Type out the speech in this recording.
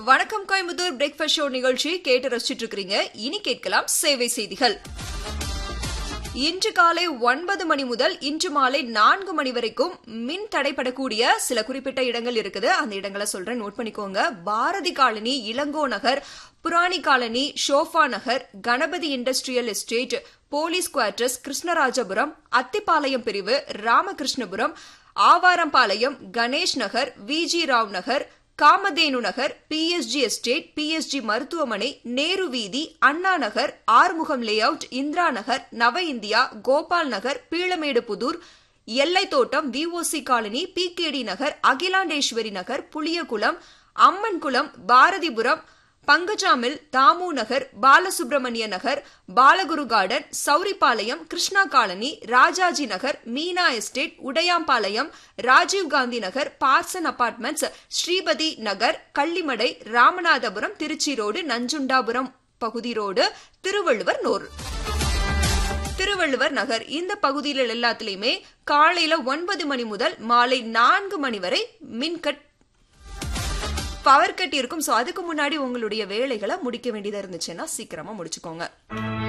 வணக்கம் Coimbatore breakfast show நிகழ்ச்சி கேட்டு ரசிச்சிட்டு இருக்கிறீங்க இனி கேட்கலாம் சேவை செய்திகள் இன்று காலை ஒன்பது மணி முதல் இன்று மாலை நான்கு மணி வரைக்கும் மின் தடைப்படக்கூடிய சில குறிப்பிட்ட இடங்கள் இருக்குது அந்த இடங்களை சொல்றேன் நோட் பண்ணிக்கோங்க Bharathi colony Ilango Nagar Purani colony Shofa Nagar Ganapathy industrial estate police quarters Krishnarajapuram Athipalayam Pirivu Ramakrishnapuram Avarampalayam Ganesh Nagar Viji Rao Nagar Kamadhenu Nagar PSG estate PSG மருத்துவமனை நேரு வீதி Anna Nagar Arumugam layout Indira Nagar Nava India Gopal Nagar Peelamedu Pudur Ellai Thottam VOC colony PKD Nagar Akilandeswari Nagar Puliyakulam Ammankulam Bharathipuram Pankaja mill Damu Nagar Balasubramania Nagar Balaguru garden Sowripalayam Krishna colony Rajaji நகர் Meena estate Udaiyampalayam Rajiv Gandhi Nagar Parson apartments Sripathi Nagar Kallimadai Ramanathapuram Trichy road Nanjundapuram பகுதி ரோடு திருவள்ளுவர் நோர் திருவள்ளுவர் நகர் இந்த பகுதியில் எல்லாத்துலயுமே காலையில ஒன்பது மணி முதல் மாலை நான்கு மணி வரை மின்கட் பவர் கட் இருக்கும் ஸோ அதுக்கு முன்னாடி உங்களுடைய வேலைகளை முடிக்க வேண்டியதா இருந்துச்சுன்னா சீக்கிரமா முடிச்சுக்கோங்க